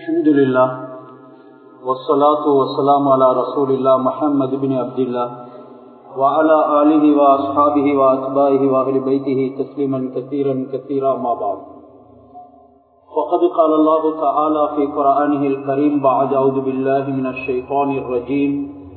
الحمد لله والصلاة والسلام على رسول الله محمد بن عبد الله وعلى آله وأصحابه وأتباعه وأهل بيته تسليما كثيرا كثيرا ما بعد فقد قال الله تعالى في قرآنه الكريم بعد أعوذ بالله من الشيطان الرجيم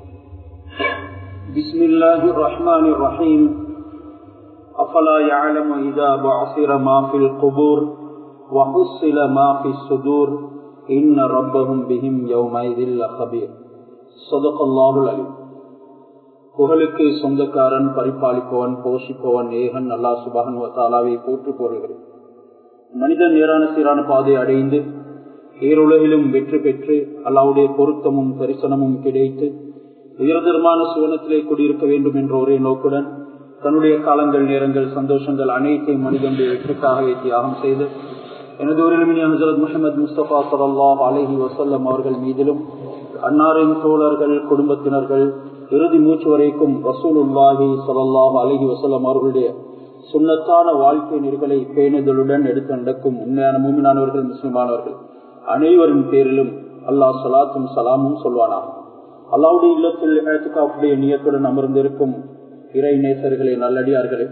بسم الله الرحمن الرحيم أفلا يعلم إذا بعثر ما في القبور وحصل ما في الصدور إن ربهم بهم يومئذ لخبير صدق الله العليم புகழுக்கு சொந்தக்காரன் பரிபாலிப்பவன் போஷிப்பவன் ஏகன் அல்லா சுபகன் தாலாவை போற்று போடுகிறேன் மனிதன் நேரான சீரான பாதை அடைந்து ஈருலகிலும் வெற்றி பெற்று அல்லாவுடைய பொருத்தமும் தரிசனமும் கிடைத்து உயர்தரமான சுவனத்திலே குடியிருக்க வேண்டும் என்ற ஒரே நோக்குடன் தன்னுடைய காலங்கள் நேரங்கள் சந்தோஷங்கள் அனைத்தையும் மனிதனுடைய வெற்றிக்காகவே தியாகம் செய்து எனது உரிமையான ஹசரத் முகமது முஸ்தபா சல்லாஹ் அலஹி வசல்லம் அவர்கள் மீதிலும் அன்னாரின் தோழர்கள் குடும்பத்தினர்கள் இறுதி மூச்சு வரைக்கும் ரசூலுல்லாஹி சல்லாஹ் அலஹி வசல்லம் அவர்களுடைய சுண்ணத்தான வாழ்க்கை நெறிகளை பேணுதலுடன் எடுத்து நடக்கும் உண்மையான மூமினானவர்கள் முஸ்லிமானவர்கள் அனைவரின் பேரிலும் அல்லாஹ் சலாத்தும் சலாமும் சொல்வானா அல்லாவுடைய இல்லத்தில் எழுத்துக்காப்புடைய நியத்துடன் அமர்ந்திருக்கும் இறை நேசர்களே நல்லடியார்களே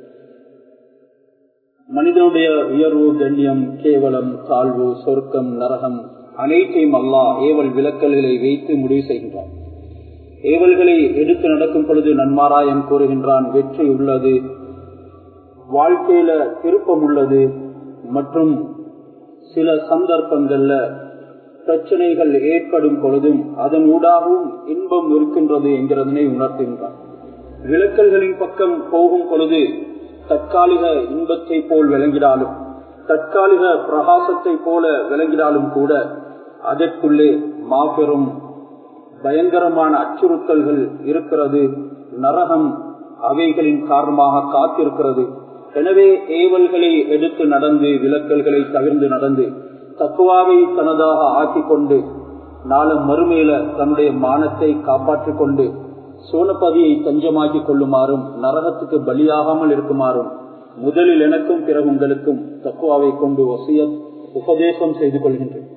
மனிதனுடைய உயர்வு கண்ணியம் கேவலம் தாழ்வு சொர்க்கம் நரகம் அனைத்தையும் அல்லாஹ் ஏவல் விளக்கல்களை வைத்து முடிவு செய்கின்றான் ஏவல்களை எடுத்து நடக்கும் பொழுது நன்மாராயம் கூறுகின்றான் வெற்றி உள்ளது வாழ்க்கையில திருப்பம் உள்ளது மற்றும் சில சந்தர்ப்பங்கள்ல பிரச்சனைகள் ஏற்படும் பொழுதும் அதன் ஊடாகவும் இன்பம் இருக்கின்றது என்கிறதனை உணர்த்துகின்றான் விளக்கல்களின் பக்கம் போகும் பொழுது தற்காலிக இன்பத்தை போல் விளங்கினாலும் தற்காலிக பிரகாசத்தை போல விளங்கினாலும் கூட அதற்குள்ளே மாபெரும் பயங்கரமான அச்சுறுத்தல்கள் இருக்கிறது நரகம் அவைகளின் காரணமாக காத்திருக்கிறது எனவே ஏவல்களை எடுத்து நடந்து விளக்கல்களை தவிர்ந்து நடந்து தக்குவாவை தனதாக ஆக்கிக் கொண்டு நாளும் மறுமையில தன்னுடைய மானத்தை காப்பாற்றிக் கொண்டு சோனப்பதியை தஞ்சமாக்கிக் கொள்ளுமாறும் நரகத்துக்கு பலியாகாமல் இருக்குமாறும் முதலில் எனக்கும் பிறகு உங்களுக்கும் தக்குவாவை கொண்டு வசிய உபதேசம் செய்து கொள்கின்றேன்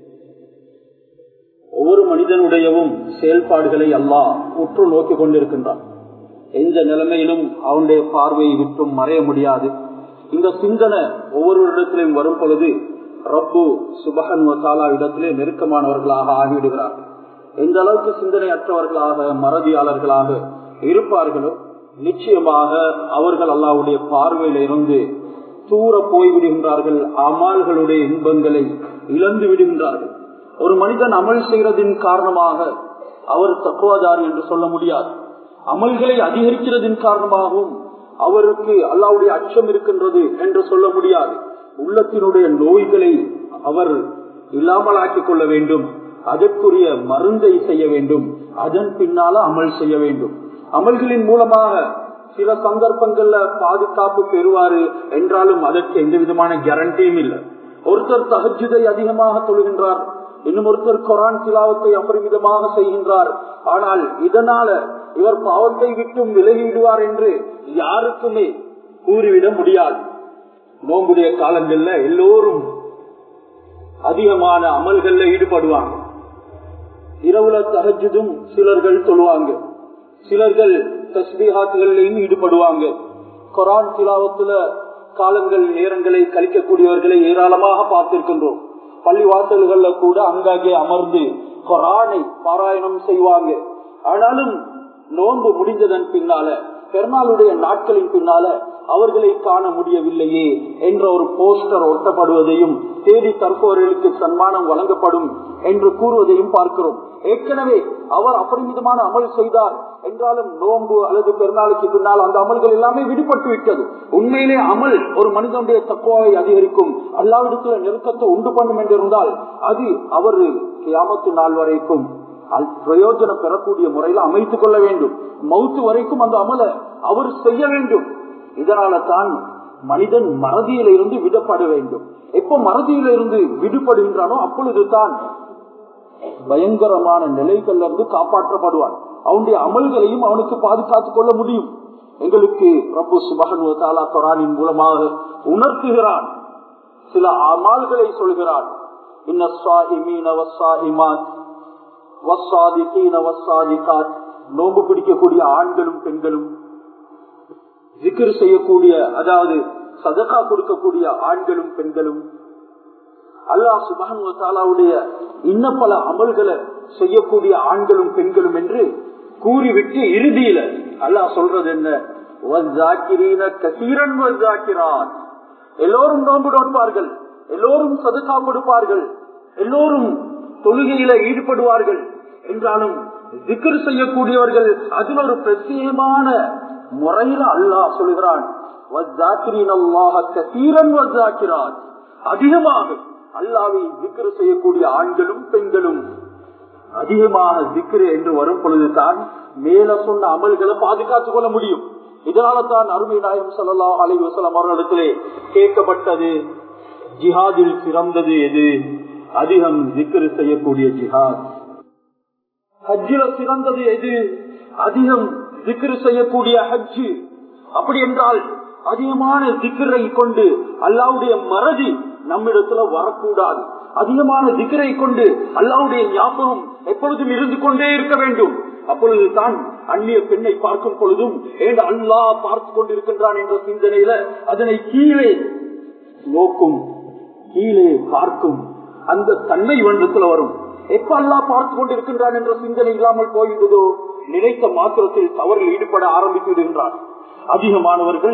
ஒவ்வொரு மனிதனுடையவும் செயல்பாடுகளை அல்லாஹ் உற்று நோக்கி கொண்டிருக்கின்றான் எந்த நிலைமையிலும் அவனுடைய பார்வையை விட்டும் மறைய முடியாது இந்த சிந்தனை ஒவ்வொரு இடத்திலும் வரும் பொழுது ரப்பு சுபகன் வசாலா இடத்திலே நெருக்கமானவர்களாக ஆகிவிடுகிறார்கள் எந்த அளவுக்கு சிந்தனையற்றவர்களாக மறதியாளர்களாக இருப்பார்களோ நிச்சயமாக அவர்கள் அல்லாவுடைய பார்வையில இருந்து தூர போய்விடுகின்றார்கள் அமால்களுடைய இன்பங்களை இழந்து விடுகின்றார்கள் ஒரு மனிதன் அமல் செய்கிறதின் காரணமாக அவர் தக்குவாதார் என்று சொல்ல முடியாது அமல்களை அதிகரிக்கிறதின் காரணமாகவும் அவருக்கு அல்லாவுடைய அச்சம் இருக்கின்றது என்று சொல்ல முடியாது உள்ளத்தினுடைய நோய்களை அவர் இல்லாமலாக்கிக் கொள்ள வேண்டும் அதற்குரிய மருந்தை செய்ய வேண்டும் அதன் பின்னால அமல் செய்ய வேண்டும் அமல்களின் மூலமாக சில சந்தர்ப்பங்கள்ல பாதுகாப்பு பெறுவாரு என்றாலும் அதற்கு எந்த விதமான கேரண்டியும் இல்லை ஒருத்தர் தகஜுதை அதிகமாக தொழுகின்றார் இன்னும் ஒருத்தர் கொரான் சிலாவத்தை அபரிமிதமாக செய்கின்றார் ஆனால் இதனால இவர் பாவத்தை விட்டும் விலகிவிடுவார் என்று யாருக்குமே கூறிவிட முடியாது நோம்புடைய காலங்கள்ல எல்லோரும் அதிகமான அமல்கள்ல ஈடுபடுவாங்க இரவுல தகஜதும் சிலர்கள் சொல்லுவாங்க சிலர்கள் தஸ்பீஹாத்துகள்லையும் ஈடுபடுவாங்க கொரான் திலாவத்துல காலங்கள் நேரங்களை கழிக்கக்கூடியவர்களை ஏராளமாக பார்த்திருக்கின்றோம் பள்ளி வாசல்கள்ல கூட அங்காங்கே அமர்ந்து கொரானை பாராயணம் செய்வாங்க ஆனாலும் நோன்பு முடிந்ததன் பின்னால பெருநாளுடைய நாட்களின் பின்னால அவர்களை காண முடியவில்லையே என்ற ஒரு போஸ்டர் ஒட்டப்படுவதையும் தேதி தற்பவர்களுக்கு சன்மானம் வழங்கப்படும் என்று கூறுவதையும் பார்க்கிறோம் ஏற்கனவே அவர் அபரிமிதமான அமல் செய்தார் என்றாலும் நோன்பு அல்லது பெருநாளுக்கு பின்னால் அந்த அமல்கள் எல்லாமே விடுபட்டு விட்டது உண்மையிலே அமல் ஒரு மனிதனுடைய தக்குவாவை அதிகரிக்கும் அல்லாவிடத்துல நெருக்கத்தை உண்டு பண்ணும் என்றிருந்தால் அது அவர் கியாமத்து நாள் வரைக்கும் பிரயோஜனம் பெறக்கூடிய முறையில் அமைத்துக் கொள்ள வேண்டும் மவுத்து வரைக்கும் அந்த அமலை அவர் செய்ய வேண்டும் இதனால தான் மனிதன் மறதியில இருந்து விடப்பட வேண்டும் எப்ப மறதியில இருந்து விடுபடுகின்றானோ அப்பொழுது தான் பயங்கரமான நிலைகள்ல இருந்து காப்பாற்றப்படுவான் அவனுடைய அமல்களையும் அவனுக்கு பாதுகாத்துக் கொள்ள முடியும் எங்களுக்கு ரப்பு சுபகன் குரானின் மூலமாக உணர்த்துகிறான் சில அமால்களை சொல்கிறான் இன்ன الصائمين والصائمات والصادقين والصادقات நோன்பு பிடிக்கக்கூடிய ஆண்களும் பெண்களும் ஜிக்ர் செய்யக்கூடிய அதாவது சதகா கொடுக்கக்கூடிய ஆண்களும் பெண்களும் அல்லாஹ் சுபான் தாலாவுடைய இன்ன பல அமல்களை செய்யக்கூடிய ஆண்களும் பெண்களும் என்று கூறிவிட்டு இறுதியில அல்லாஹ் சொல்றது என்ன கசீரன் எல்லோரும் நோன்பு நோட்பார்கள் எல்லோரும் சதுக்கா கொடுப்பார்கள் எல்லோரும் தொழுகையில ஈடுபடுவார்கள் என்றாலும் திக்கர் செய்யக்கூடியவர்கள் அதில் ஒரு பிரத்யேகமான முறையில அல்லாஹ் சொல்கிறான் அதிகமாக அல்லாவை திக்கர் செய்யக்கூடிய ஆண்களும் பெண்களும் அதிகமாக திக்ரு என்று வரும் பொழுதுதான் மேல சொன்ன அமல்களை பாதுகாத்துக் கொள்ள முடியும் இதனால தான் அருமை நாயம் சல்லா அலி வசலம் அவர்களிடத்திலே கேட்கப்பட்டது ஜிஹாதில் சிறந்தது எது அதிகம் திக்ரு செய்யக்கூடிய ஜிஹாத் ஹஜ்ஜில சிறந்தது எது அதிகம் திக்ரு செய்யக்கூடிய ஹஜ்ஜு அப்படி என்றால் அதிகமான திக்கரை கொண்டு அல்லாவுடைய மறதி நம்மிடத்துல வரக்கூடாது அதிகமான திக்கரை கொண்டு அல்லாவுடைய ஞாபகம் எப்பொழுதும் இருந்து கொண்டே இருக்க வேண்டும் அப்பொழுது தான் அந்நிய பெண்ணை பார்க்கும் பொழுதும் ஏன் அல்லா பார்த்து கொண்டிருக்கின்றான் என்ற சிந்தனையில அதனை கீழே நோக்கும் கீழே பார்க்கும் அந்த தன்மை வண்டத்துல வரும் எப்ப அல்லா பார்த்து கொண்டிருக்கின்றான் என்ற சிந்தனை இல்லாமல் போகின்றதோ நினைத்த மாத்திரத்தில் தவறில் ஈடுபட ஆரம்பித்து விடுகின்றார் அதிகமானவர்கள்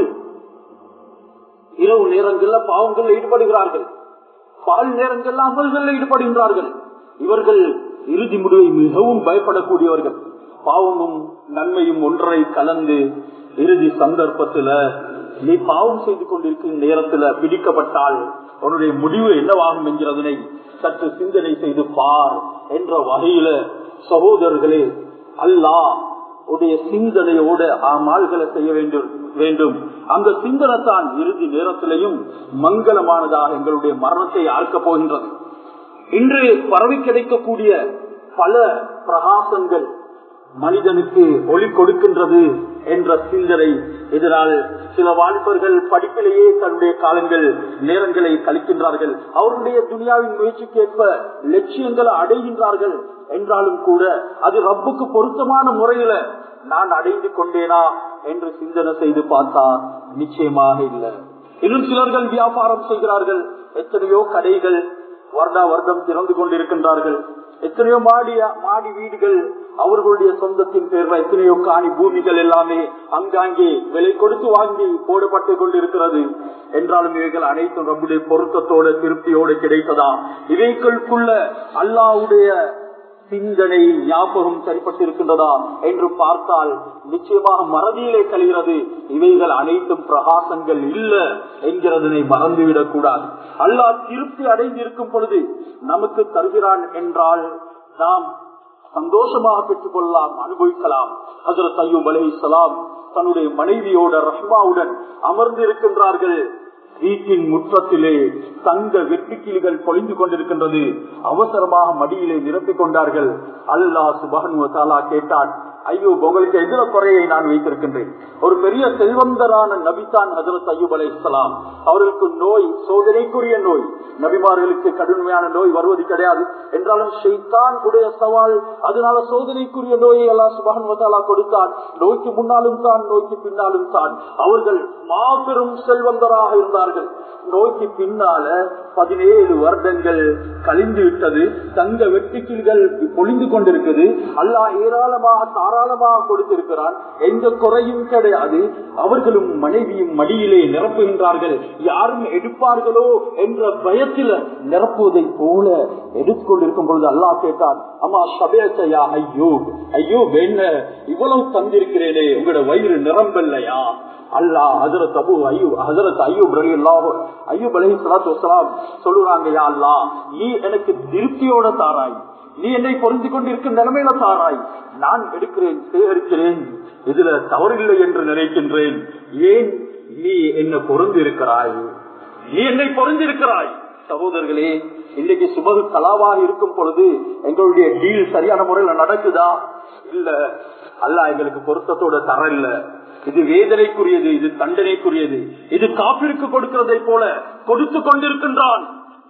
இரவு நேரங்கள்ல பாவங்கள் ஈடுபடுகிறார்கள் பால் நேரங்கள்ல அமல்கள் ஈடுபடுகின்றார்கள் இவர்கள் இறுதி முடிவை மிகவும் பயப்படக்கூடியவர்கள் பாவமும் நன்மையும் ஒன்றை கலந்து இறுதி சந்தர்ப்பத்துல நீ பாவம் செய்து கொண்டிருக்கும் நேரத்துல பிடிக்கப்பட்டால் உன்னுடைய முடிவு என்னவாகும் என்கிறதனை சற்று சிந்தனை செய்து பார் என்ற வகையில சகோதரர்களே அல்லாஹ் உடைய சிந்தனையோட ஆமால்களை செய்ய வேண்டும் வேண்டும் அந்த சிந்தனை தான் இறுதி நேரத்திலையும் மங்களமானதாக எங்களுடைய மரணத்தை ஆர்க்க போகின்றது இன்று பரவி கிடைக்கக்கூடிய பல பிரகாசங்கள் மனிதனுக்கு ஒளி கொடுக்கின்றது என்ற சிந்தனை இதனால் சில வாலிபர்கள் படிப்பிலேயே தன்னுடைய காலங்கள் நேரங்களை கழிக்கின்றார்கள் அவருடைய துனியாவின் முயற்சிக்கேற்ப லட்சியங்களை அடைகின்றார்கள் என்றாலும் கூட அது ரப்புக்கு பொருத்தமான முறையில நான் அடைந்து கொண்டேனா என்று சிந்தனை செய்து பார்த்தா நிச்சயமாக இல்லை இன்னும் சிலர்கள் வியாபாரம் செய்கிறார்கள் எத்தனையோ கடைகள் வருடா வருடம் திறந்து கொண்டிருக்கின்றார்கள் எத்தனையோ மாடி மாடி வீடுகள் அவர்களுடைய சொந்தத்தின் பேர்ல எத்தனையோ காணி பூமிகள் எல்லாமே அங்காங்கே விலை கொடுத்து வாங்கி போடப்பட்டு கொண்டிருக்கிறது என்றாலும் இவைகள் அனைத்தும் நம்முடைய பொருத்தத்தோட திருப்தியோடு கிடைத்ததா இவைகளுக்குள்ள அல்லாவுடைய சிந்தனை ஞாபகம் சரிப்பட்டிருக்கின்றதா என்று பார்த்தால் நிச்சயமாக மறதியிலே கழிகிறது இவைகள் அனைத்தும் பிரகாசங்கள் இல்ல என்கிறதனை மறந்துவிடக் கூடாது அல்லாஹ் திருப்தி அடைந்திருக்கும் பொழுது நமக்கு தருகிறான் என்றால் நாம் சந்தோஷமாக பெற்றுக் கொள்ளலாம் அனுபவிக்கலாம் ஹசரத் ஐயூப் அலி சலாம் தன்னுடைய மனைவியோட ரஹ்மாவுடன் அமர்ந்து இருக்கின்றார்கள் வீட்டின் முற்றத்திலே தங்க வெட்டுக்கிளிகள் பொழிந்து கொண்டிருக்கின்றது அவசரமாக மடியிலே நிரப்பிக் கொண்டார்கள் அல்லாஹ் சுபகன் தாலா கேட்டான் ஐயோ உங்களுக்கு எதிர குறையை நான் வைத்திருக்கின்றேன் ஒரு பெரிய செல்வந்தரான நபிதான் ஹசரத் ஐயூப் அலை இஸ்லாம் அவர்களுக்கு நோய் சோதனைக்குரிய நோய் நபிமார்களுக்கு கடுமையான நோய் வருவது கிடையாது என்றாலும் ஷெய்தான் உடைய சவால் அதனால சோதனைக்குரிய நோயை எல்லாம் சுபகன் வதாலா கொடுத்தான் நோய்க்கு முன்னாலும் தான் நோய்க்கு பின்னாலும் தான் அவர்கள் மாபெரும் செல்வந்தராக இருந்தார்கள் நோய்க்கு பின்னால பதினேழு வருடங்கள் கழிந்து விட்டது தங்க வெட்டுக்கிள்கள் பொழிந்து கொண்டிருக்குது அல்லாஹ் ஏராளமாக தாராளமாக கொடுத்திருக்கிறான் எந்த குறையும் கிடையாது அவர்களும் மனைவியும் மடியிலே நிரப்புகின்றார்கள் யாரும் எடுப்பார்களோ என்ற பயத்தில் நிரப்புவதை போல எடுத்துக்கொண்டிருக்கும் பொழுது அல்லாஹ் கேட்டான் அம்மா சபேசையா ஐயோ ஐயோ என்ன இவ்வளவு தந்திருக்கிறேனே உங்களோட வயிறு நிரம்பல்லையா அல்லா ஹசரத் அபு ஐயூப் ஹசரத் ஐயூப் ரலி அல்லாஹ் ஐயூப் அலி சலாத்து வசலாம் சொல்லுறாங்க யா அல்லா நீ எனக்கு திருப்தியோட தாராய் நீ என்னை பொருந்தி கொண்டிருக்கும் நிலைமையில தாராய் நான் எடுக்கிறேன் சேகரிக்கிறேன் இதுல தவறில்லை என்று நினைக்கின்றேன் ஏன் நீ என்ன பொருந்தி இருக்கிறாய் நீ என்னை பொருந்திருக்கிறாய் சகோதரர்களே இன்னைக்கு சுபகு கலாவாக இருக்கும் பொழுது எங்களுடைய டீல் சரியான முறையில நடக்குதா இல்ல அல்ல எங்களுக்கு பொருத்தத்தோட தர இல்ல இது வேதனைக்குரியது இது தண்டனைக்குரியது இது காப்பிற்கு கொடுக்கிறதை போல கொடுத்து கொண்டிருக்கின்றான்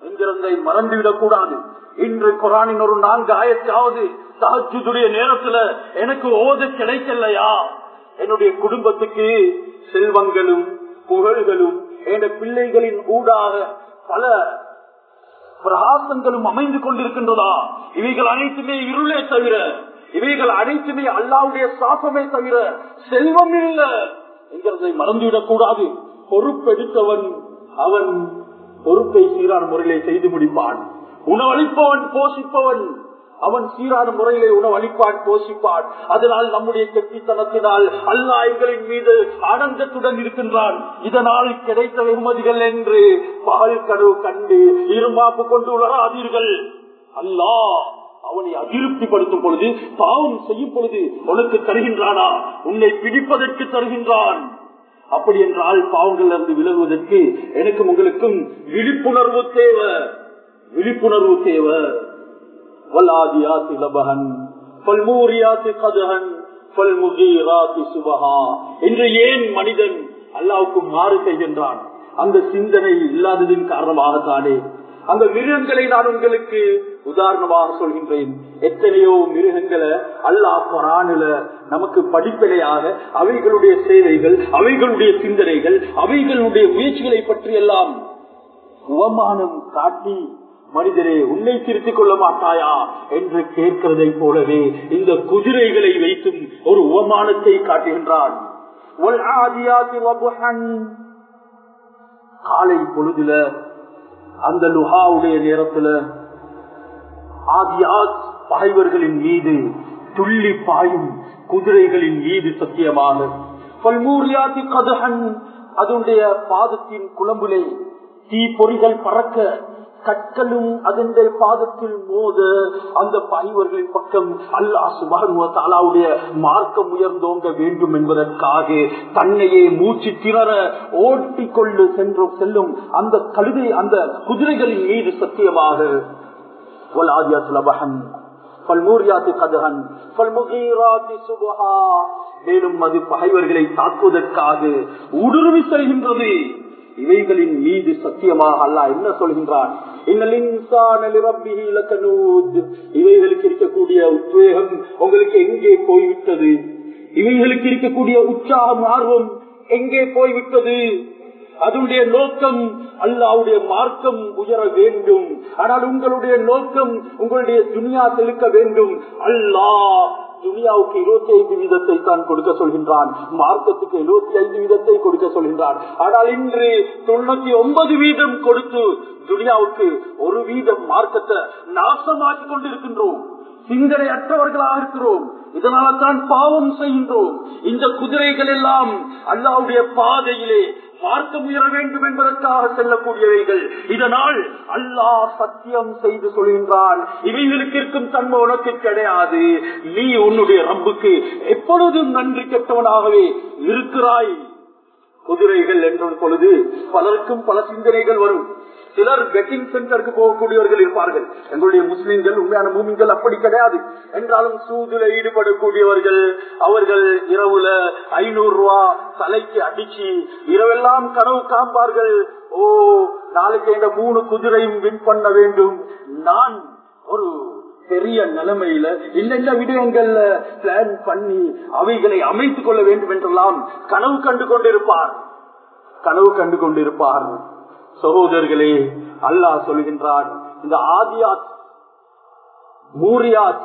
என்கிறதை மறந்துவிடக் கூடாது இன்று குரானின் ஒரு நான்கு ஆயிரத்தியாவது தஹஜுடைய நேரத்துல எனக்கு ஓத கிடைக்கலையா என்னுடைய குடும்பத்துக்கு செல்வங்களும் புகழ்களும் என் பிள்ளைகளின் ஊடாக பல பிரகாசங்களும் அமைந்து கொண்டிருக்கின்றதா இவைகள் அனைத்துமே இருளே தவிர இவைகள் அனைத்துமே அல்லாவுடைய சாசமே தவிர செல்வம் இல்ல என்கிறதை மறந்துவிடக் கூடாது பொறுப்பெடுத்தவன் அவன் பொறுப்பை சீரான முறையிலே செய்து முடிப்பான் உணவளிப்பவன் போஷிப்பவன் அவன் சீரான முறையிலே உணவளிப்பான் போஷிப்பான் அதனால் நம்முடைய கெட்டித்தனத்தினால் அல்லா எங்களின் மீது ஆனந்தத்துடன் இருக்கின்றான் இதனால் கிடைத்த வெகுமதிகள் என்று பகல் கனவு கண்டு இருமாப்பு கொண்டு உலராதீர்கள் அல்லாஹ் அவனை அதிருப்திப்படுத்தும் பொழுது பாவம் செய்யும் பொழுது உனக்கு தருகின்றானா உன்னை பிடிப்பதற்கு தருகின்றான் அப்படி என்றால் பாவங்கள் இருந்து விலகுவதற்கு எனக்கும் உங்களுக்கும் விழிப்புணர்வு தேவை விழிப்புணர்வு தேவை வல்லாதியாத்தி லபகன் பல்மூரியாத்தி கதகன் பல்முகீராத்தி சுபகா என்று ஏன் மனிதன் அல்லாவுக்கு மாறு செய்கின்றான் அந்த சிந்தனை இல்லாததின் காரணமாகத்தானே அந்த மிருகங்களை நான் உங்களுக்கு உதாரணமாக சொல்கின்றேன் எத்தனையோ மிருகங்களை அல்லாஹ் குரானில நமக்கு படிப்பினையாக அவைகளுடைய சேவைகள் அவைகளுடைய சிந்தனைகள் அவைகளுடைய முயற்சிகளை பற்றி எல்லாம் உவமானம் காட்டி மனிதரே உன்னை திருத்திக் கொள்ள மாட்டாயா என்று கேட்கிறதை போலவே இந்த குதிரைகளை வைத்தும் ஒரு உவமானத்தை காட்டுகின்றான் காலை பொழுதுல அந்த லுஹாவுடைய நேரத்துல ஆதியாத் பகைவர்களின் மீது துள்ளி பாயும் குதிரைகளின் மீது சத்தியமாக பல்மூரியாதி கதகன் அதனுடைய பாதத்தின் குழம்புலே தீ பொறிகள் பறக்க கற்களும் அதனுடைய பாதத்தில் மோத அந்த பகைவர்களின் பக்கம் அல்லாஹ் சுபானுடைய மார்க்கம் உயர்ந்தோங்க வேண்டும் என்பதற்காக தன்னையே மூச்சு திணற ஓட்டிக்கொண்டு சென்று செல்லும் அந்த கழுதை அந்த குதிரைகளின் மீது சத்தியமாக மேலும் அது பகைவர்களை தாக்குவதற்காக ஊடுருவி செல்கின்றது இவைகளின் மீது சத்தியமாக அல்ல என்ன சொல்கின்றான் இவைகளுக்கு இருக்கக்கூடிய உத்வேகம் உங்களுக்கு எங்கே போய்விட்டது இவைகளுக்கு இருக்கக்கூடிய உற்சாகம் ஆர்வம் எங்கே போய்விட்டது அதனுடைய நோக்கம் அல்லாவுடைய மார்க்கம் உயர வேண்டும் ஆனால் உங்களுடைய நோக்கம் உங்களுடைய துனியா செலுக்க வேண்டும் அல்லாஹ் துனியாவுக்கு இருபத்தி ஐந்து வீதத்தை தான் கொடுக்க சொல்கின்றான் மார்க்கத்துக்கு எழுபத்தி ஐந்து வீதத்தை கொடுக்க சொல்கின்றான் ஆனால் இன்று தொண்ணூத்தி ஒன்பது வீதம் கொடுத்து துனியாவுக்கு ஒரு வீதம் மார்க்கத்தை நாசமாக்கி கொண்டிருக்கின்றோம் சிந்தனை அற்றவர்களாக இருக்கிறோம் இதனால தான் பாவம் செய்கின்றோம் இந்த குதிரைகள் எல்லாம் அல்லாவுடைய பாதையிலே மார்க்கம் உயர வேண்டும் என்பதற்காக செல்லக்கூடியவைகள் இதனால் அல்லாஹ் சத்தியம் செய்து சொல்கின்றான் இவைகளுக்கு இருக்கும் தன்மை உனக்கு கிடையாது நீ உன்னுடைய ரப்புக்கு எப்பொழுதும் நன்றி கெட்டவனாகவே இருக்கிறாய் குதிரைகள் என்றும் பொழுது பலருக்கும் பல சிந்தனைகள் வரும் சிலர் பெட்டிங் சென்டருக்கு போகக்கூடியவர்கள் இருப்பார்கள் எங்களுடைய முஸ்லிம்கள் உண்மையான மூமிங்கள் அப்படி கிடையாது என்றாலும் சூதுல ஈடுபடக்கூடியவர்கள் அவர்கள் இரவுல ஐநூறு ரூபா தலைக்கு அடிச்சு இரவெல்லாம் கனவு காண்பார்கள் ஓ நாளைக்கு இந்த மூணு குதிரையும் வின் பண்ண வேண்டும் நான் ஒரு பெரிய நிலைமையில இன்னென்ன விடயங்கள்ல பிளான் பண்ணி அவைகளை அமைத்துக் கொள்ள வேண்டும் என்றெல்லாம் கனவு கண்டு கொண்டிருப்பார் கனவு கண்டு கொண்டிருப்பார் சகோதரர்களே அல்லாஹ் சொல்கின்றான் இந்த ஆதியாத் மூரியாத்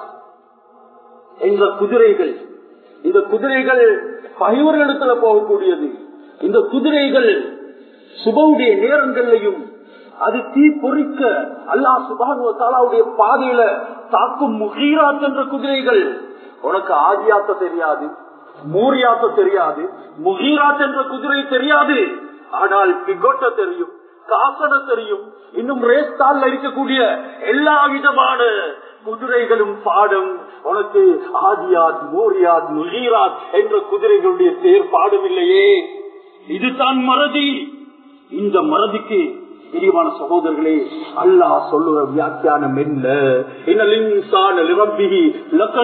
என்ற குதிரைகள் இந்த குதிரைகள் பகைவர்களிடத்துல போகக்கூடியது இந்த குதிரைகள் சுபவுடைய நேரங்கள்லையும் அது தீ பொறிக்க அல்லா சுபானுவ தாலாவுடைய பாதையில தாக்கும் முகீராத் என்ற குதிரைகள் உனக்கு ஆதியாத்த தெரியாது மூரியாத்த தெரியாது முகீராத் என்ற குதிரை தெரியாது ஆனால் பிகோட்ட தெரியும் காசன தெரியும் இன்னும் ரேஸ்தால் இருக்கக்கூடிய எல்லா விதமான குதிரைகளும் பாடும் உனக்கு ஆதியாத் மூரியாத் முகீராத் என்ற குதிரைகளுடைய பேர் பாடவில்லையே இதுதான் மறதி இந்த மறதிக்கு பிரியமான சகோதரர்களே அல்லாஹ் சொல்லுற வியாக்கியானம் என்ன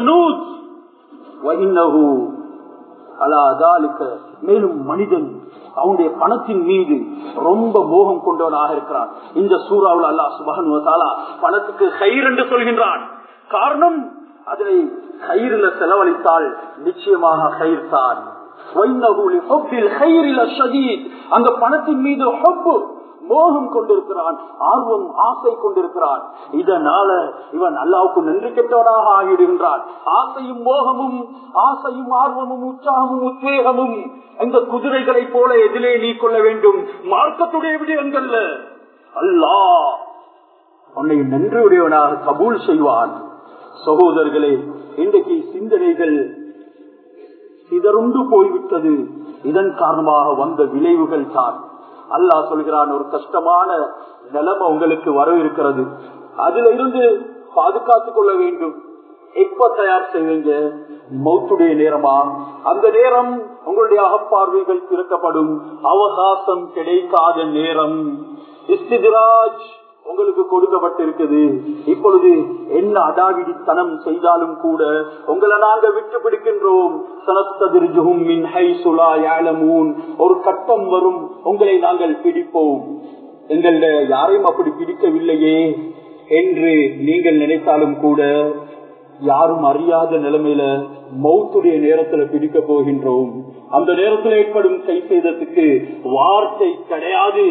மேலும் மனிதன் அவனுடைய பணத்தின் மீது ரொம்ப மோகம் கொண்டவனாக இருக்கிறான் இந்த சூறாவில் அல்லாஹ் சுபகனுவத்தாலா பணத்துக்கு கயிறு என்று சொல்கின்றான் காரணம் அதை கயிறுல செலவழித்தால் நிச்சயமாக கயிறு தான் அந்த பணத்தின் மீது மோகம் கொண்டிருக்கிறான் ஆர்வம் ஆசை கொண்டிருக்கிறான் இதனால இவன் அல்லாவுக்கு நன்றி கெட்டவனாக ஆகிவிடுகின்றான் ஆசையும் மோகமும் ஆசையும் ஆர்வமும் உற்சாகமும் உத்வேகமும் இந்த குதிரைகளை போல எதிலே நீ கொள்ள வேண்டும் மார்க்கத்துடைய விடயங்கள்ல அல்லா உன்னை நன்றியுடையவனாக கபூல் செய்வான் சகோதரர்களே இன்றைக்கு சிந்தனைகள் சிதறுண்டு போய்விட்டது இதன் காரணமாக வந்த விளைவுகள் தான் அல்லாஹ் சொல்கிறான் ஒரு கஷ்டமான நிலைமை உங்களுக்கு வரவிருக்கிறது அதுல இருந்து பாதுகாத்துக் கொள்ள வேண்டும் எப்ப தயார் செய்வீங்க மௌத்துடைய நேரமா அந்த நேரம் உங்களுடைய அகப்பார்வைகள் திறக்கப்படும் அவகாசம் கிடைக்காத நேரம் இஸ்திராஜ் உங்களுக்கு கொடுக்கப்பட்டிருக்குது இப்பொழுது என்ன அடாவிடித்தனம் செய்தாலும் கூட உங்களை நாங்க விட்டு பிடிக்கின்றோம் ஒரு கட்டம் வரும் உங்களை நாங்கள் பிடிப்போம் எங்கள யாரையும் அப்படி பிடிக்கவில்லையே என்று நீங்கள் நினைத்தாலும் கூட யாரும் அறியாத நிலைமையில மௌத்துடைய நேரத்துல பிடிக்க போகின்றோம் அந்த நேரத்தில் ஏற்படும் கை செய்ததுக்கு வார்த்தை கிடையாது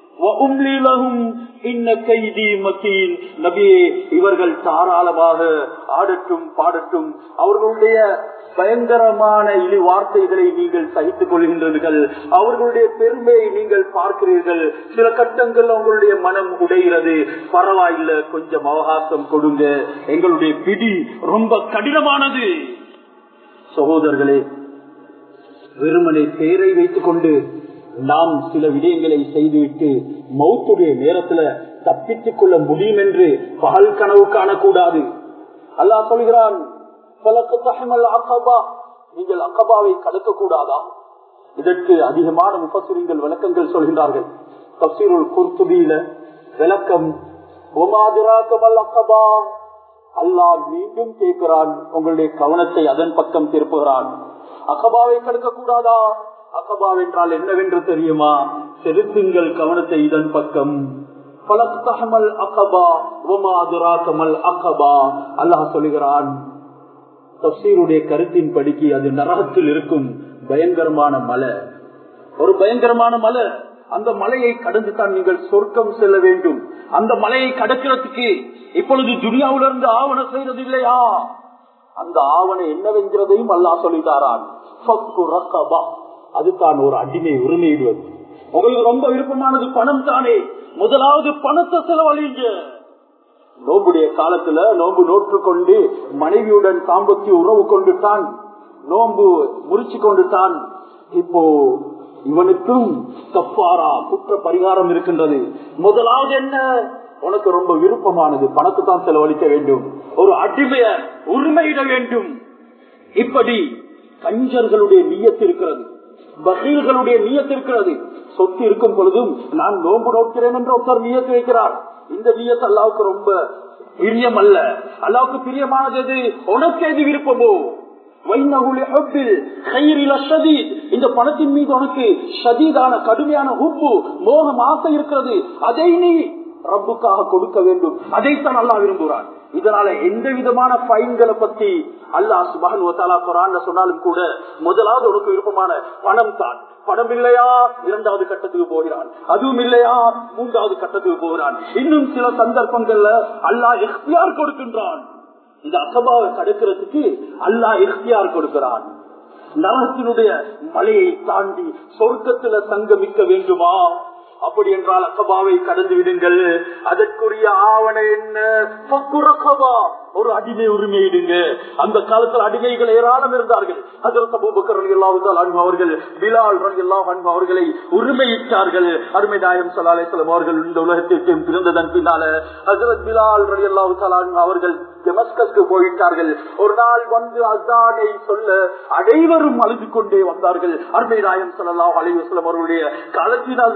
இவர்கள் தாராளமாக ஆடட்டும் பாடட்டும் அவர்களுடைய பயங்கரமான இழி வார்த்தைகளை நீங்கள் சகித்துக் கொள்கின்றீர்கள் அவர்களுடைய பெருமையை நீங்கள் பார்க்கிறீர்கள் சில கட்டங்கள் அவங்களுடைய மனம் உடைகிறது பரவாயில்ல கொஞ்சம் அவகாசம் கொடுங்க எங்களுடைய பிடி ரொம்ப கடினமானது சகோதரர்களே வெறுமனை பேரை வைத்துக் கொண்டு நாம் சில விடயங்களை செய்துவிட்டு மௌத்துடைய நேரத்துல தப்பித்துக் கொள்ள முடியும் என்று பகல் கனவு காணக்கூடாது அல்லாஹ் சொல்கிறான் நீங்கள் அக்கபாவை கடக்க கூடாதா இதற்கு அதிகமான முப்பசுரிங்கள் விளக்கங்கள் சொல்கின்றார்கள் தப்சீருள் குர்துபியில விளக்கம் ஒமாதிராக்கமல் அக்கபா அல்லாஹ் மீண்டும் கேட்கிறான் உங்களுடைய கவனத்தை அதன் பக்கம் திருப்புகிறான் அகபாவை கடக்க கூடாதா அகபா என்றால் என்னவென்று தெரியுமா செலுத்துங்கள் கவனத்தை இதன் பக்கம் பலத்தகமல் அகபா உமாதுராக்கமல் அகபா அல்லாஹ் சொல்லுகிறான் தப்சீருடைய கருத்தின் படிக்கு அது நரகத்தில் இருக்கும் பயங்கரமான மலை ஒரு பயங்கரமான மலை அந்த மலையை கடந்து தான் நீங்கள் சொர்க்கம் செல்ல வேண்டும் அந்த மலையை கடக்கிறதுக்கு இப்பொழுது துனியாவிலிருந்து ஆவணம் செய்யறது இல்லையா அந்த ஆவணம் என்னவென்றதையும் அல்லா சொல்லித்தாரான் அதுதான் ஒரு அடிமை உரிமையிடுவது உங்களுக்கு ரொம்ப விருப்பமானது பணம் தானே முதலாவது பணத்தை செலவழிங்க நோம்புடைய காலத்துல நோம்பு நோற்று கொண்டு மனைவியுடன் சாம்பத்திய உறவு கொண்டு தான் நோம்பு முறிச்சு கொண்டு தான் இப்போ இவனுக்கும் கப்பாரா குற்ற பரிகாரம் இருக்கின்றது முதலாவது என்ன உனக்கு ரொம்ப விருப்பமானது பணத்தை தான் செலவழிக்க வேண்டும் ஒரு அடிமைய உரிமையிட வேண்டும் இப்படி கஞ்சர்களுடைய நீயத்து இருக்கிறது பகீர்களுடைய நீயத்து இருக்கிறது சொத்து இருக்கும் பொழுதும் நான் நோன்பு நோக்கிறேன் என்று ஒருத்தர் நீயத்து வைக்கிறார் இந்த நீயத்து அல்லாவுக்கு ரொம்ப பிரியம் அல்ல அல்லாவுக்கு பிரியமானது எது உனக்கு எது விருப்பமோ இந்த பணத்தின் மீது உனக்கு சதீதான கடுமையான உப்பு மோகம் ஆசை இருக்கிறது அதை நீ ரப்புக்காக கொடுக்க வேண்டும் அதைத்தான் அல்லா விரும்புகிறான் இதனால எந்த விதமான பைன்களை பத்தி அல்லாஹ் சுபகன் குரான் சொன்னாலும் கூட முதலாவது உனக்கு விருப்பமான பணம் தான் பணம் இல்லையா இரண்டாவது கட்டத்துக்கு போகிறான் அதுவும் இல்லையா மூன்றாவது கட்டத்துக்கு போகிறான் இன்னும் சில சந்தர்ப்பங்கள்ல அல்லாஹ் எஃப்தியார் கொடுக்கின்றான் இந்த அசபாவை தடுக்கிறதுக்கு அல்லாஹ் எஃப்தியார் கொடுக்கிறான் நரகத்தினுடைய மலையை தாண்டி சொர்க்கத்துல சங்கமிக்க வேண்டுமா அப்படி என்றால் அக்கபாவை கடந்து விடுங்கள் அதற்குரிய ஆவண என்ன ஒரு அடிமை உரிமையிடுங்க அந்த காலத்தில் அடிமைகள் ஏராளம் இருந்தார்கள் அதற்கு அபூபக்கர் அல்லாஹால் அன்பு அவர்கள் பிலால் அல்லாஹ் அன்பு அவர்களை உரிமையிட்டார்கள் அருமை நாயம் சலாஹம் அவர்கள் இந்த உலகத்திற்கு பிறந்ததன் பின்னால ஹசரத் பிலால் ரலி அல்லாஹு அவர்கள் டெமஸ்கஸ்க்கு போயிட்டார்கள் ஒரு நாள் வந்து அசானை சொல்ல அனைவரும் அழுது கொண்டே வந்தார்கள் அருமை நாயம் சல்லாஹ் அலிவசலம் அவர்களுடைய காலத்தின் அசான் ஒழிக்க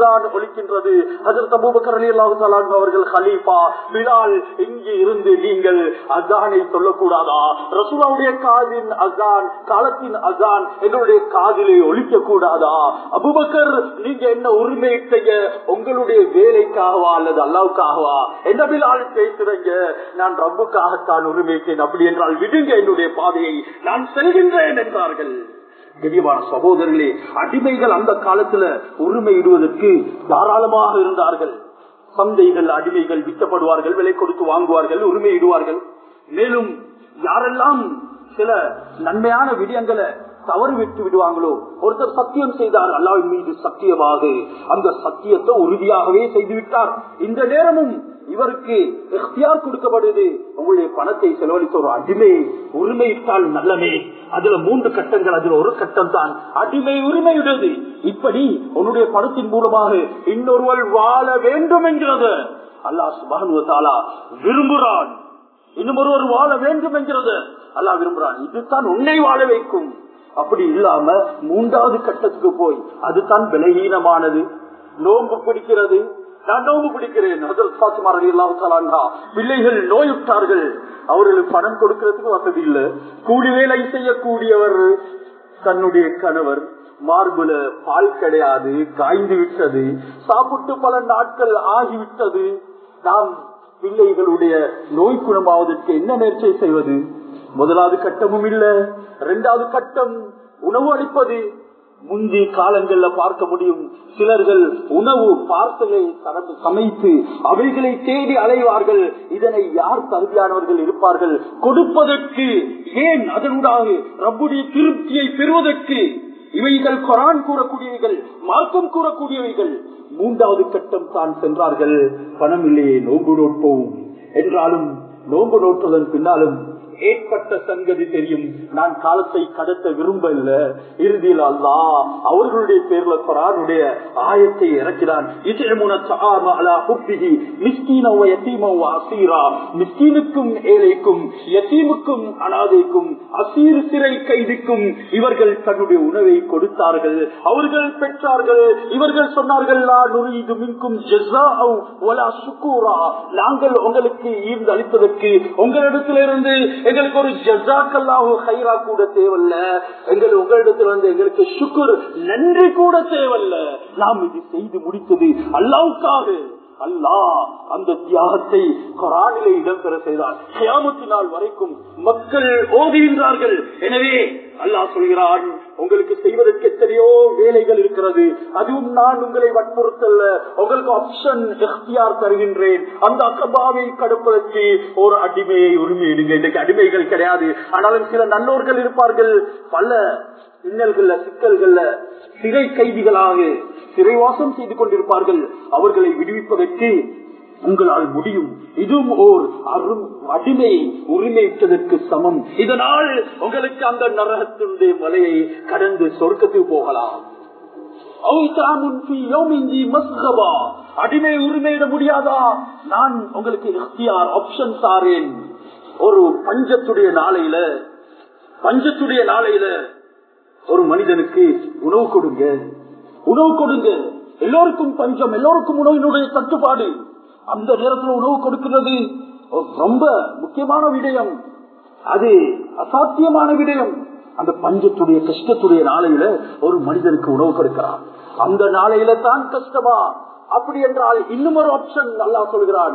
இருக்கின்றது அதற்கு அபூபக்கர் ரலியல்லாஹு தஆலா அன்ஹு அவர்கள் ஹலீஃபா பிலால் இங்கே இருந்து நீங்கள் அசானை சொல்லக்கூடாதா ரசூலாவுடைய காதின் அசான் காலத்தின் அசான் எங்களுடைய காதிலே ஒழிக்க கூடாதா அபுபக்கர் நீங்க என்ன உரிமையிட்டீங்க உங்களுடைய வேலைக்காகவா அல்லது அல்லாவுக்காகவா என்ன பிலால் பேசுறீங்க நான் ரப்புக்காகத்தான் உரிமைத்தேன் அப்படி என்றால் விடுங்க என்னுடைய பாதையை நான் செல்கின்றேன் என்றார்கள் கண்ணியமான சகோதரர்களே அடிமைகள் அந்த காலத்துல உரிமையிடுவதற்கு தாராளமாக இருந்தார்கள் சந்தைகள் அடிமைகள் விற்கப்படுவார்கள் விலை கொடுத்து வாங்குவார்கள் உரிமையிடுவார்கள் மேலும் யாரெல்லாம் சில நன்மையான விடயங்களை தவறு விட்டு விடுவாங்களோ ஒருத்தர் சத்தியம் செய்தார் அல்லாவின் மீது சத்தியமாக அந்த சத்தியத்தை உறுதியாகவே செய்து விட்டார் இந்த நேரமும் இவருக்கு எஃப்தியார் கொடுக்கப்படுது உங்களுடைய பணத்தை செலவழித்த ஒரு அடிமை உரிமையிட்டால் நல்லமே அதுல மூன்று கட்டங்கள் அதுல ஒரு கட்டம் தான் அடிமை உரிமையுடையது இப்படி உன்னுடைய பணத்தின் மூலமாக இன்னொருவர் வாழ வேண்டும் என்கிறது அல்லாஹ் சுபானுவத்தாலா விரும்புகிறான் இன்னும் ஒருவர் வாழ வேண்டும் என்கிறது அல்லாஹ் விரும்புகிறான் இதுதான் உன்னை வாழ வைக்கும் அப்படி இல்லாம மூன்றாவது கட்டத்துக்கு போய் அதுதான் பலகீனமானது நோன்பு பிடிக்கிறது நான் நோம்பு பிடிக்கிறேன் பிள்ளைகள் நோயுற்றார்கள் அவர்களுக்கு பணம் கொடுக்கிறதுக்கு வசதி இல்லை கூலி வேலை செய்யக்கூடியவர் தன்னுடைய கணவர் மார்புல பால் கிடையாது காய்ந்து விட்டது சாப்பிட்டு பல நாட்கள் ஆகிவிட்டது நாம் பிள்ளைகளுடைய நோய் குணமாவதற்கு என்ன நேர்ச்சை செய்வது முதலாவது கட்டமும் இல்ல இரண்டாவது கட்டம் உணவு அளிப்பது முந்தி காலங்கள்ல பார்க்க முடியும் சிலர்கள் உணவு பார்சலை சமைத்து அவைகளை தேடி அலைவார்கள் இதனை யார் தகுதியானவர்கள் இருப்பார்கள் கொடுப்பதற்கு ஏன் அதனூடாக ரப்புடைய திருப்தியை பெறுவதற்கு இவைகள் கொரான் கூறக்கூடியவைகள் மார்க்கம் கூறக்கூடியவைகள் மூன்றாவது கட்டம் தான் சென்றார்கள் பணம் இல்லையே நோன்பு நோட்போம் என்றாலும் நோன்பு நோற்றுவதன் பின்னாலும் ஏற்பட்ட சங்கதி தெரியும் நான் காலத்தை கடத்த விரும்பல இறுதியில் அல்லா அவர்களுடைய பேர்ல குரானுடைய ஆயத்தை இறக்கிறான் மிஸ்கீனுக்கும் ஏழைக்கும் யத்தீமுக்கும் அனாதைக்கும் அசீர் சிறை கைதிக்கும் இவர்கள் தன்னுடைய உணவை கொடுத்தார்கள் அவர்கள் பெற்றார்கள் இவர்கள் சொன்னார்கள் நாங்கள் உங்களுக்கு ஈர்ந்து அளிப்பதற்கு உங்களிடத்திலிருந்து எங்களுக்கு ஒரு ஜசாக்கல்லாஹு ஹைரா கூட தேவையில்ல எங்கள் உங்களிடத்திலிருந்து எங்களுக்கு சுக்குர் நன்றி கூட தேவையில்ல நாம் இது செய்து முடித்தது அல்லாவுக்காக அல்லாஹ் அந்த தியாகத்தை கொரானிலே இடம்பெற செய்தார் கியாமத்தினால் வரைக்கும் மக்கள் ஓதுகின்றார்கள் எனவே அல்லாஹ் சொல்கிறான் உங்களுக்கு செய்வதற்கு எத்தனையோ வேலைகள் இருக்கிறது அதுவும் நான் உங்களை வற்புறுத்தல்ல உங்களுக்கு ஆப்ஷன் எஃப்டிஆர் தருகின்றேன் அந்த அக்கபாவை கடப்பதற்கு ஒரு அடிமையை உரிமையிடுங்க இன்னைக்கு அடிமைகள் கிடையாது ஆனாலும் சில நல்லோர்கள் இருப்பார்கள் பல இன்னல்கள்ல சிக்கல்கள்ல சிறை கைதிகளாக சிறைவாசம் செய்து கொண்டிருப்பார்கள் அவர்களை விடுவிப்பதற்கு உங்களால் முடியும் இதுவும் ஓர் அரும் அடிமை உரிமைத்ததற்கு சமம் இதனால் உங்களுக்கு அந்த நரகத்தினுடைய மலையை கடந்து சொர்க்கத்துக்கு போகலாம் அடிமை உரிமையிட முடியாதா நான் உங்களுக்கு ஆப்ஷன் தாரேன் ஒரு பஞ்சத்துடைய நாளையில பஞ்சத்துடைய நாளையில ஒரு மனிதனுக்கு உணவு கொடுங்க உணவு கொடுங்க எல்லோருக்கும் பஞ்சம் எல்லோருக்கும் உணவினுடைய தட்டுப்பாடு அந்த நேரத்தில் உணவு கொடுக்கிறது ரொம்ப முக்கியமான விடயம் அது அசாத்தியமான விடயம் அந்த பஞ்சத்துடைய கஷ்டத்துடைய நாளையில ஒரு மனிதனுக்கு உணவு கொடுக்கிறான் அந்த நாளையில தான் கஷ்டமா அப்படி என்றால் இன்னும் ஒரு ஆப்ஷன் நல்லா சொல்கிறான்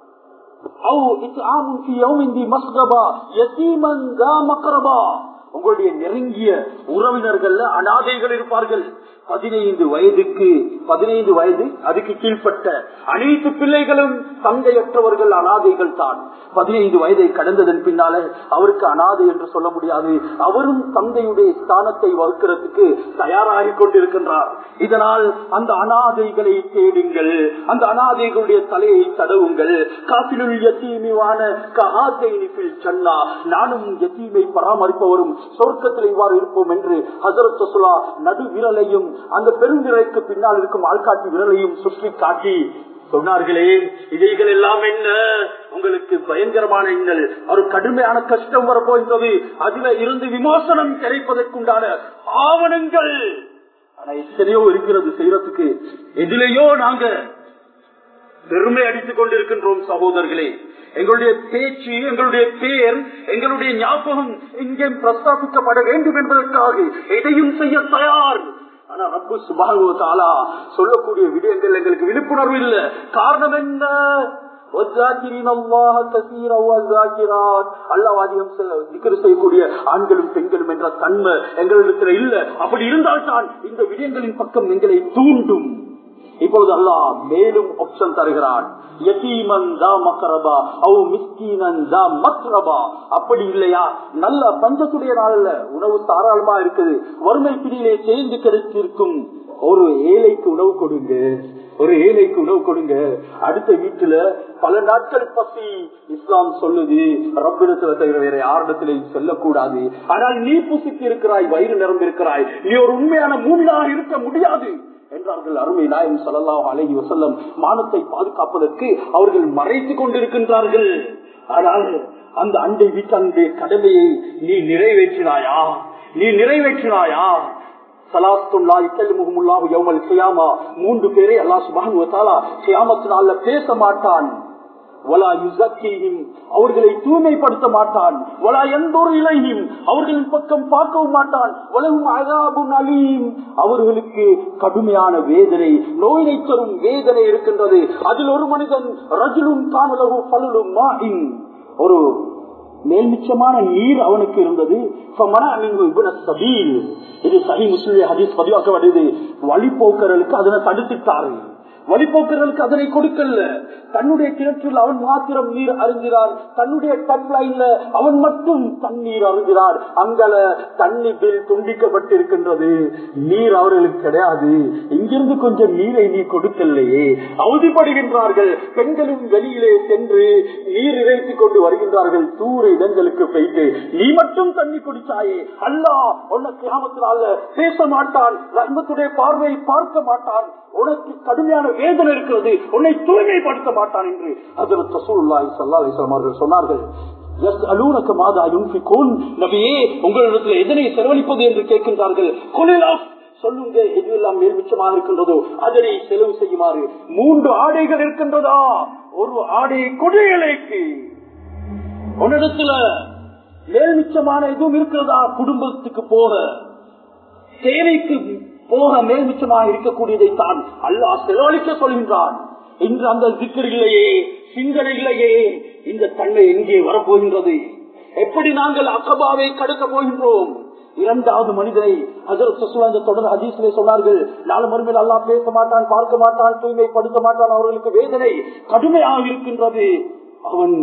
உங்களுடைய நெருங்கிய உறவினர்கள் அனாதைகள் இருப்பார்கள் பதினைந்து வயதுக்கு பதினைந்து வயது அதுக்கு கீழ்பட்ட அனைத்து பிள்ளைகளும் தந்தையற்றவர்கள் அனாதைகள் தான் பதினைந்து வயதை கடந்ததன் பின்னால அவருக்கு அனாதை என்று சொல்ல முடியாது அவரும் தந்தையுடைய ஸ்தானத்தை வகுக்கிறதுக்கு தயாராகி கொண்டிருக்கின்றார் இதனால் அந்த அனாதைகளை தேடுங்கள் அந்த அனாதைகளுடைய தலையை தடவுங்கள் காப்பிலுள் யத்தீமிவான சன்னா நானும் யத்தீமை பராமரிப்பவரும் சொர்க்கத்தில் இவ்வாறு இருப்போம் என்று ஹசரத் சொசுலா நடு விரலையும் அந்த பெருந்திரைக்கு பின்னால் இருக்கும் ஆள்காட்டி விரலையும் சுற்றி காட்டி சொன்னார்களே இவைகள் எல்லாம் என்ன உங்களுக்கு பயங்கரமான இன்னல் ஒரு கடுமையான கஷ்டம் வரப்போகின்றது அதுல இருந்து விமோசனம் கிடைப்பதற்குண்டான ஆவணங்கள் ஆனா எத்தனையோ இருக்கிறது செய்யறதுக்கு எதிலேயோ நாங்க பெருமை அடித்துக் கொண்டிருக்கின்றோம் சகோதரர்களே எங்களுடைய பேச்சு எங்களுடைய பேர் எங்களுடைய ஞாபகம் இங்கே பிரஸ்தாபிக்கப்பட வேண்டும் என்பதற்காக எதையும் செய்ய தயார் ஆனா ரப்பு சுபானு தாலா சொல்லக்கூடிய விடயங்கள் எங்களுக்கு விழிப்புணர்வு இல்லை காரணம் என்ன செய்யக்கூடிய ஆண்களும் பெண்களும் என்ற தன்மை எங்களிடத்தில் இல்ல அப்படி இருந்தால்தான் இந்த விடயங்களின் பக்கம் எங்களை தூண்டும் இப்பொழுது அல்லாஹ் மேலும் ஆப்ஷன் தருகிறான் அப்படி இல்லையா நல்ல பஞ்சத்துடைய நாள்ல உணவு தாராளமா இருக்குது வறுமை பிடியிலே சேர்ந்து கிடைத்திருக்கும் ஒரு ஏழைக்கு உணவு கொடுங்க ஒரு ஏழைக்கு உணவு கொடுங்க அடுத்த வீட்டுல பல நாட்கள் பசி இஸ்லாம் சொல்லுது ரப்பிடத்துல தவிர வேற யாரிடத்திலையும் செல்லக்கூடாது ஆனால் நீ புசித்து இருக்கிறாய் வயிறு நிரம்பிருக்கிறாய் நீ ஒரு உண்மையான மூமினாக இருக்க முடியாது என்றார்கள் அருமை நாயம் சல்லாஹ் அலஹி வசல்லம் மானத்தை பாதுகாப்பதற்கு அவர்கள் மறைத்துக் கொண்டிருக்கின்றார்கள் ஆனால் அந்த அண்டை வீட்டானுடைய கடமையை நீ நிறைவேற்றினாயா நீ நிறைவேற்றினாயா மூன்று பேரை அல்லா சுபான் பேச மாட்டான் அவர்களை தூய்மைப்படுத்த மாட்டான் எந்த ஒரு இலையும் அவர்களின் பக்கம் பார்க்கவும் மாட்டான் உலகம் அகாபும் அலீம் அவர்களுக்கு கடுமையான வேதனை நோயினை தரும் வேதனை இருக்கின்றது அதில் ஒரு மனிதன் ரஜுலும் காணலகு பலரும் மாயின் ஒரு மேல்மிச்சமான நீர் அவனுக்கு இருந்தது இது சஹி முஸ்லிம் ஹதீஸ் பதிவாக்கப்படுது வழிபோக்கர்களுக்கு அதனை தடுத்துட்டாரு வழிபோக்கர்களுக்கு அதனை கொடுக்கல தன்னுடைய கிணற்றில் அவன் மாத்திரம் நீர் அருந்தினார் தன்னுடைய டப் லைன்ல அவன் மட்டும் தண்ணீர் அருந்தினார் அங்கல தண்ணி பில் துண்டிக்கப்பட்டிருக்கின்றது நீர் அவர்களுக்கு கிடையாது இங்கிருந்து கொஞ்சம் நீரை நீ கொடுக்கலையே அவதிப்படுகின்றார்கள் பெண்களும் வெளியிலே சென்று நீர் இறைத்துக் கொண்டு வருகின்றார்கள் தூர இடங்களுக்கு போயிட்டு நீ மட்டும் தண்ணி குடிச்சாயே அல்லா உன்னை கிராமத்தினால பேச மாட்டான் ரன்பத்துடைய பார்வையை பார்க்க மாட்டான் உனக்கு கடுமையான வேதனை இருக்கிறது உன்னை தூய்மைப்படுத்த மாட்டான் என்று அதில் ரசூலுல்லாஹி ஸல்லல்லாஹு அலைஹி வஸல்லம் அவர்கள் சொன்னார்கள் யஸ்அலூனக மாதா யுன்ஃபிகூன் நபியே உங்களிடத்தில் எதனை செலவழிப்பது என்று கேட்கின்றார்கள் குலில் ஆஃப் சொல்லுங்க எதுவெல்லாம் மேல்மிச்சமாக இருக்கின்றதோ அதனை செலவு செய்யுமாறு மூன்று ஆடைகள் இருக்கின்றதா ஒரு ஆடை கொடையலைக்கு உன்னிடத்துல மேல்மிச்சமான எதுவும் இருக்கிறதா குடும்பத்துக்கு போக தேவைக்கு போக மேல்மிச்சமாக இருக்கக்கூடியதை தான் அல்லாஹ் செலவழிக்க சொல்கின்றான் இன்று அந்த சிக்கர் இல்லையே சிந்தனை இல்லையே இந்த தன்மை எங்கே வரப்போகின்றது எப்படி நாங்கள் அக்கபாவை கடக்க போகின்றோம் இரண்டாவது மனிதனை அந்த தொடர் ஹதீஸ்லே சொன்னார்கள் நாலு மறுமையில் அல்லா பேச மாட்டான் பார்க்க மாட்டான் தூய்மைப்படுத்த மாட்டான் அவர்களுக்கு வேதனை கடுமையாக இருக்கின்றது அவன்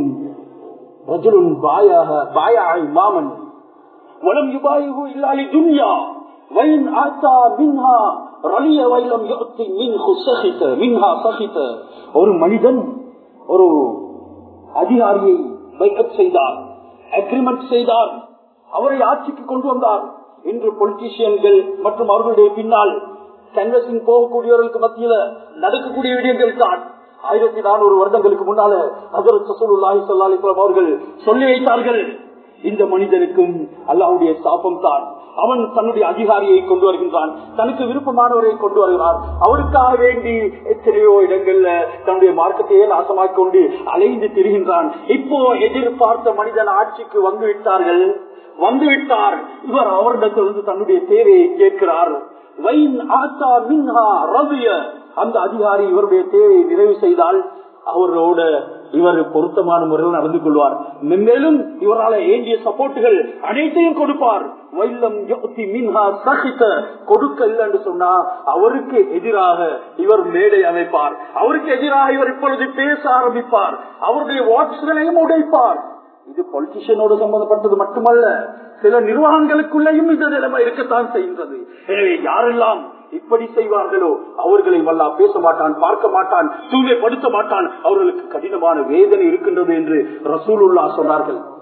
ரஜுலுன் பாயாக பாயாய் மாமன் வலம் யுபாயு இல்லாலி துன்யா وإن آتى منها رلي وإلم يؤتي منه سخط منها سخط ஒரு மனிதன் ஒரு அதிகாரியை பைக்கப் செய்தார் அக்ரிமெண்ட் செய்தார் அவரை ஆட்சிக்கு கொண்டு வந்தார் இன்று பொலிட்டீசியன்கள் மற்றும் அவர்களுடைய பின்னால் கன்வென்சிங் போகக்கூடியவர்களுக்கு மத்தியில நடக்கக்கூடிய விடயங்கள் தான் ஆயிரத்தி நானூறு வருடங்களுக்கு முன்னால ஹசரத் சசூலுல்லாஹி ஸல்லல்லாஹு அலைஹி வஸல்லம் அவர்கள் சொல்லி வைத்தார்கள் இந்த மனிதனுக்கும் அல்லாஹ்வுடைய சாபம் தான் அவன் தன்னுடைய அதிகாரியை கொண்டு வருகின்றான் தனக்கு விருப்பமானவரை கொண்டு வருகிறார் அவருக்காக வேண்டி எத்தனையோ இடங்கள்ல தன்னுடைய மார்க்கத்தையே நாசமாக்கிக் கொண்டு அலைந்து திரிகின்றான் இப்போ எதிர்பார்த்த மனிதன் ஆட்சிக்கு வந்து விட்டார்கள் வந்து விட்டார் இவர் அவரிடத்திலிருந்து தன்னுடைய தேவையை கேட்கிறார் வைன் ஆத்தா மின்ஹா ரவிய அந்த அதிகாரி இவருடைய தேவையை நிறைவு செய்தால் அவரோட இவர் பொருத்தமான முறையில் நடந்து கொள்வார் மேலும் இவரால் ஏண்டிய சப்போர்ட்டுகள் அனைத்தையும் கொடுப்பார் வைல்லம் மின்ஹா சகித்த கொடுக்க இல்லை என்று சொன்னா அவருக்கு எதிராக இவர் மேடை அமைப்பார் அவருக்கு எதிராக இவர் இப்பொழுது பேச ஆரம்பிப்பார் அவருடைய வாட்ஸ்களையும் உடைப்பார் இது பொலிட்டிஷியனோடு சம்பந்தப்பட்டது மட்டுமல்ல சில நிர்வாகங்களுக்குள்ளேயும் இந்த நிலைமை இருக்கத்தான் செய்கின்றது எனவே யாரெல்லாம் இப்படி செய்வார்களோ அவர்களை வல்லா பேச மாட்டான் பார்க்க மாட்டான் தூய்மைப்படுத்த மாட்டான் அவர்களுக்கு கடினமான வேதனை இருக்கின்றது என்று ரசூலுல்லா சொன்னார்கள்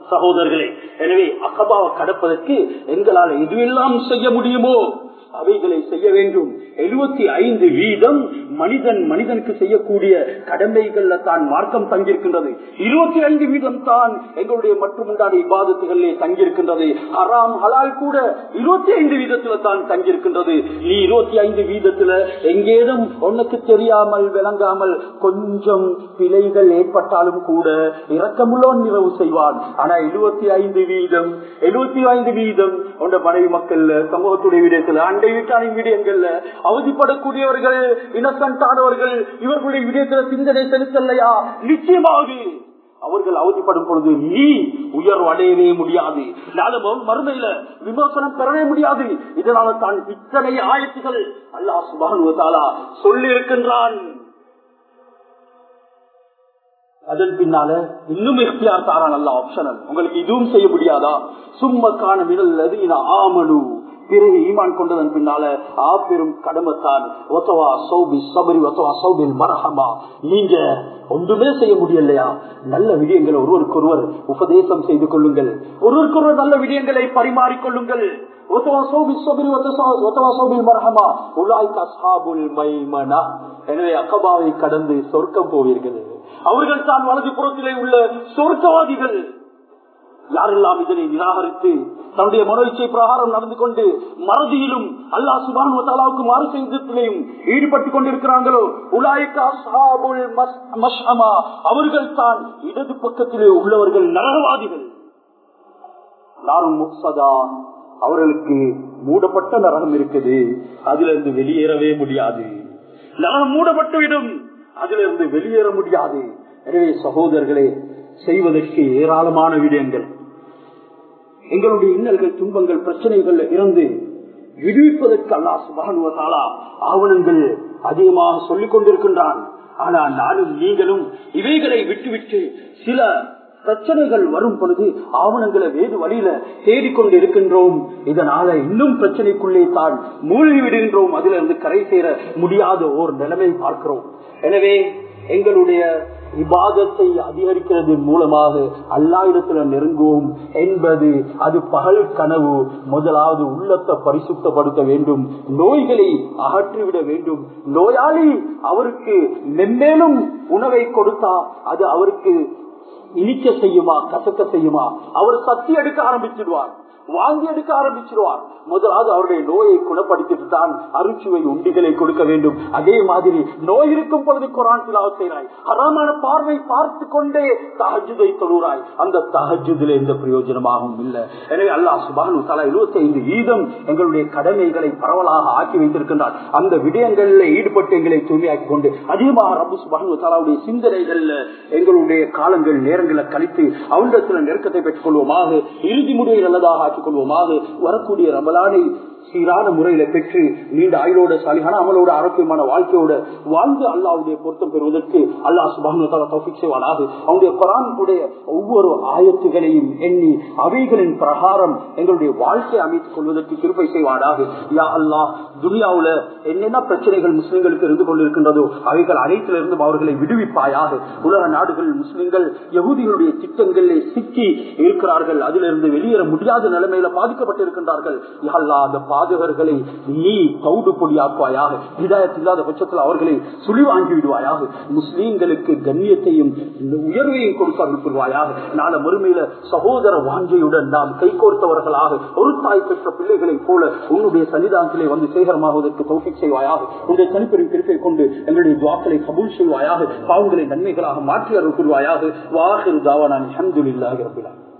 சகோதரர்களே எனவே அகபாவை கடப்பதற்கு எங்களால் எதுவெல்லாம் செய்ய முடியுமோ அவைகளை செய்ய வேண்டும் எழுபத்தி ஐந்து வீதம் மனிதன் மனிதனுக்கு செய்யக்கூடிய கடமைகள்ல தான் மார்க்கம் தங்கியிருக்கின்றது இருபத்தி ஐந்து வீதம் தான் எங்களுடைய மட்டுமுண்டான இபாதத்துகளிலே தங்கியிருக்கின்றது ஹராம் ஹலால் கூட இருபத்தி ஐந்து வீதத்துல தான் தங்கியிருக்கின்றது நீ இருபத்தி ஐந்து வீதத்துல எங்கேதும் உனக்கு தெரியாமல் விளங்காமல் கொஞ்சம் பிழைகள் ஏற்பட்டாலும் கூட இரக்கமுள்ளோன் நிறைவு செய்வான் ஆனா எழுபத்தி ஐந்து வீதம் எழுபத்தி ஐந்து வீதம் உண்ட மனைவி மக்கள் சமூகத்துடைய விடயத்தில் அண்டை வீட்டானின் விடயங்கள்ல அவதிப்படக்கூடியவர்கள் இன்னசென்ட் ஆனவர்கள் இவர்களுடைய விடயத்தில் சிந்தனை செலுத்தலையா நிச்சயமாக அவர்கள் அவதிப்படும் பொழுது நீ உயர்வு அடையவே முடியாது நாளும் மறுமையில விமர்சனம் பெறவே முடியாது இதனால தான் இத்தனை ஆயத்துகள் அல்லாஹ் சுபானுவதாலா சொல்லி இருக்கின்றான் அதன் பின்னால இன்னும் எஃப்டிஆர் தாரான் அல்ல ஆப்ஷனல் உங்களுக்கு இதுவும் செய்ய முடியாதா சும்மக்கான மிடல் ஆமனு பிறகு ஈமான் கொண்டதன் பின்னால ஆ பெரும் கடமைத்தான் ஒத்தவா சௌபி சபரி ஒத்தவா சௌபில் மரஹமா நீங்க ஒன்றுமே செய்ய முடியலையா நல்ல விடயங்களை ஒருவருக்கொருவர் உபதேசம் செய்து கொள்ளுங்கள் ஒருவருக்கொருவர் நல்ல விடயங்களை பரிமாறிக்கொள்ளுங்கள் எனவே அக்கபாவை கடந்து சொர்க்கம் போவீர்கள் அவர்கள் தான் வலது புறத்திலே உள்ள சொர்க்கவாதிகள் யாரெல்லாம் இதனை நிராகரித்து தன்னுடைய மனோச்சை பிரகாரம் நடந்து கொண்டு மறதியிலும் அல்லா சுபான் வத்தாலாவுக்கு மாறு செய்தத்திலையும் ஈடுபட்டுக் கொண்டிருக்கிறாங்களோ அவர்கள் தான் இடது பக்கத்திலே உள்ளவர்கள் நரகவாதிகள் நாரும் முக்சதா அவர்களுக்கு மூடப்பட்ட நரகம் இருக்குது அதிலிருந்து வெளியேறவே முடியாது நரகம் மூடப்பட்டுவிடும் அதிலிருந்து வெளியேற முடியாது எனவே சகோதரர்களே செய்வதற்கு ஏராளமான விடயங்கள் எங்களுடைய இன்னல்கள் துன்பங்கள் பிரச்சனைகள் இருந்து விடுவிப்பதற்கு அல்லா சுபானுவதாலா ஆவணங்கள் அதிகமாக சொல்லிக் கொண்டிருக்கின்றான் ஆனா நானும் நீங்களும் இவைகளை விட்டுவிட்டு சில பிரச்சனைகள் வரும் பொழுது ஆவணங்களை வேறு வழியில தேடிக்கொண்டு இருக்கின்றோம் இதனால இன்னும் பிரச்சனைக்குள்ளே தான் மூழ்கி விடுகின்றோம் அதுல இருந்து கரை சேர முடியாத ஓர் நிலைமை பார்க்கிறோம் எனவே எங்களுடைய விவாதத்தை அதிகரிக்கிறது மூலமாக அல்லா இடத்துல நெருங்குவோம் என்பது அது பகல் கனவு முதலாவது உள்ளத்தை பரிசுத்தப்படுத்த வேண்டும் நோய்களை அகற்றிவிட வேண்டும் நோயாளி அவருக்கு மென்மேலும் உணவை கொடுத்தா அது அவருக்கு இனிக்க செய்யுமா கசக்க செய்யுமா அவர் சக்தி எடுக்க ஆரம்பிச்சிடுவார் வாங்கி எடுக்க ஆரம்பிச்சிருவார் முதலாவது அவருடைய நோயை குணப்படுத்திட்டு தான் அருச்சுவை உண்டிகளை கொடுக்க வேண்டும் அதே மாதிரி நோய் இருக்கும் பொழுது குரான் திலாவத் செய்கிறாய் ஹராமான பார்வை பார்த்து கொண்டே தஹஜுதை தொழுறாய் அந்த தஹஜுதில் எந்த பிரயோஜனமாகவும் இல்லை எனவே அல்லாஹ் சுபானு தலா இருபத்தி ஐந்து வீதம் எங்களுடைய கடமைகளை பரவலாக ஆக்கி வைத்திருக்கின்றார் அந்த விடயங்களில் ஈடுபட்டு எங்களை தூய்மையாக்கி கொண்டு அதிகமாக ரபு சுபானு தலாவுடைய சிந்தனைகள்ல எங்களுடைய காலங்கள் நேரங்களை கழித்து அவனிடத்தில் நெருக்கத்தை பெற்றுக் கொள்வோமாக இறுதி முடிவை நல்லதாக ஆக்கிக் கொள்வோமாக வரக்கூடிய ரமலானை சீரான முறையில பெற்று நீண்ட ஆயுளோட சாலிகான அமலோட ஆரோக்கியமான வாழ்க்கையோட வாழ்ந்து அல்லாவுடைய பொருத்தம் பெறுவதற்கு அல்லாஹ் சுபானுவத்தால தௌஃபிக் செய்வானாக அவனுடைய குரானுடைய ஒவ்வொரு ஆயத்துகளையும் எண்ணி அவைகளின் பிரகாரம் எங்களுடைய வாழ்க்கையை அமைத்துக் கொள்வதற்கு கிருப்பை செய்வானாக யா அல்லாஹ் துனியாவுல என்னென்ன பிரச்சனைகள் முஸ்லிம்களுக்கு இருந்து கொண்டிருக்கின்றதோ அவைகள் அனைத்திலிருந்தும் அவர்களை விடுவிப்பாயாக உலக நாடுகள் முஸ்லிம்கள் யகுதிகளுடைய திட்டங்களிலே சிக்கி இருக்கிறார்கள் அதிலிருந்து வெளியேற முடியாத நிலைமையில பாதிக்கப்பட்டிருக்கின்றார்கள் யா அல்லாஹ் அந்த பாதகர்களை நீ கவுடு பொடியாக்குவாயாக இதாயத் இல்லாத பட்சத்தில் அவர்களை சுழி வாங்கி விடுவாயாக முஸ்லீம்களுக்கு கண்ணியத்தையும் உயர்வையும் கொடுக்க அனுப்புவாயாக நாள மறுமையில சகோதர வாஞ்சையுடன் நாம் கைகோர்த்தவர்களாக ஒரு தாய் பெற்ற பிள்ளைகளை போல உன்னுடைய சன்னிதானத்திலே வந்து சேகரமாவதற்கு தௌஃபிக் செய்வாயாக உன்னுடைய தனிப்பெரும் பிரிப்பை கொண்டு எங்களுடைய துவாக்களை கபூல் செய்வாயாக பாவங்களை நன்மைகளாக மாற்றி அருள் புரிவாயாக வாஹிர் தாவானான் அஹமதுல்லாஹி ரபிலான்